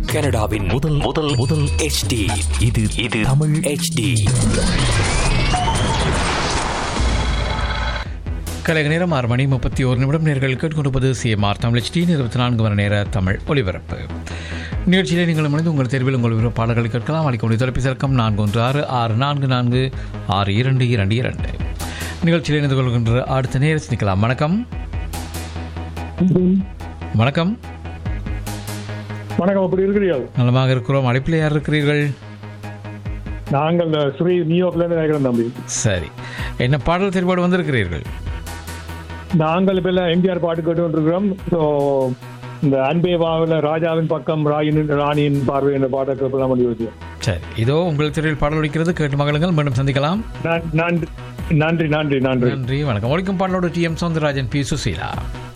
கனடாவின் முதல் முதல் முதல் HD இது இது தமிழ் HD கலைக நேரம் ஆறு மணி முப்பத்தி ஒரு நிமிடம் நேர்கள் கேட்டுக்கொண்டிருப்பது சிஎம்ஆர் தமிழ் டி இருபத்தி நான்கு மணி நேர தமிழ் ஒலிபரப்பு நிகழ்ச்சியிலே நீங்கள் இணைந்து உங்கள் தேர்வில் உங்கள் விருப்ப பாடல்களை கேட்கலாம் அளிக்கக்கூடிய தொலைபேசி இலக்கம் நான்கு ஒன்று ஆறு ஆறு நான்கு நான்கு ஆறு இரண்டு இரண்டு இரண்டு நிகழ்ச்சியில் இணைந்து கொள்கின்ற அடுத்த நேரம் சிந்திக்கலாம் வணக்கம் வணக்கம் வணக்கம் எப்படி இருக்கிறீர்கள் நலமாக இருக்கிறோம் அழைப்பில் யார் இருக்கிறீர்கள் நாங்கள் ஸ்ரீ நியூயார்க்ல இருந்து நினைக்கிறோம் தம்பி சரி என்ன பாடல் தேர்வோடு வந்திருக்கிறீர்கள் நாங்கள் இப்ப எல்லாம் எம்ஜிஆர் பாட்டு கேட்டு கொண்டிருக்கிறோம் ஸோ இந்த அன்பே வாவில் ராஜாவின் பக்கம் ராயின் ராணியின் பார்வை என்ற பாட்டை கேட்கலாம் பண்ணி வச்சோம் சரி இதோ உங்கள் தெருவில் பாடல் ஒலிக்கிறது கேட்டு மகளுங்கள் மீண்டும் சந்திக்கலாம் நன்றி நன்றி நன்றி நன்றி நன்றி வணக்கம் ஒழிக்கும் பாடலோடு T M Soundararajan P Susheela